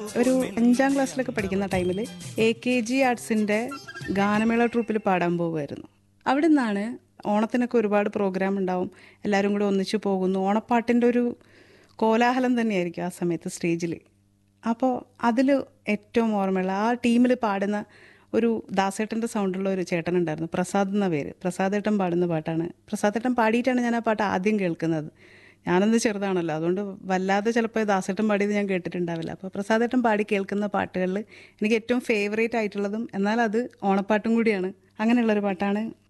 ഒരു അഞ്ചാം ക്ലാസ്സിലൊക്കെ പഠിക്കുന്ന ടൈമിൽ എ കെ ജി ആർട്സിൻ്റെ ഗാനമേള ട്രൂപ്പിൽ പാടാൻ പോകുമായിരുന്നു അവിടെ നിന്നാണ് ഓണത്തിനൊക്കെ ഒരുപാട് പ്രോഗ്രാം ഉണ്ടാവും എല്ലാവരും കൂടെ ഒന്നിച്ച് പോകുന്നു ഓണപ്പാട്ടിൻ്റെ ഒരു കോലാഹലം തന്നെയായിരിക്കും ആ സമയത്ത് സ്റ്റേജിൽ അപ്പോൾ അതിൽ ഏറ്റവും ഓർമ്മയുള്ള ആ ടീമിൽ പാടുന്ന ഒരു ദാസേട്ടൻ്റെ സൗണ്ടുള്ള ഒരു ചേട്ടനുണ്ടായിരുന്നു പ്രസാദ് എന്ന പേര് പ്രസാദേട്ടൻ പാടുന്ന പാട്ടാണ് പ്രസാദേട്ടൻ പാടിയിട്ടാണ് ഞാൻ ആ പാട്ട് ആദ്യം കേൾക്കുന്നത് ഞാനന്ന് ചെറുതാണല്ലോ അതുകൊണ്ട് വല്ലാതെ ചിലപ്പോൾ ദാസേട്ടൻ പാടിയത് ഞാൻ കേട്ടിട്ടുണ്ടാവില്ല അപ്പോൾ പ്രസാദേട്ടൻ പാടി കേൾക്കുന്ന പാട്ടുകളിൽ എനിക്ക് ഏറ്റവും ഫേവറേറ്റ് ആയിട്ടുള്ളതും എന്നാൽ അത് ഓണപ്പാട്ടും കൂടിയാണ് അങ്ങനെയുള്ളൊരു പാട്ടാണ്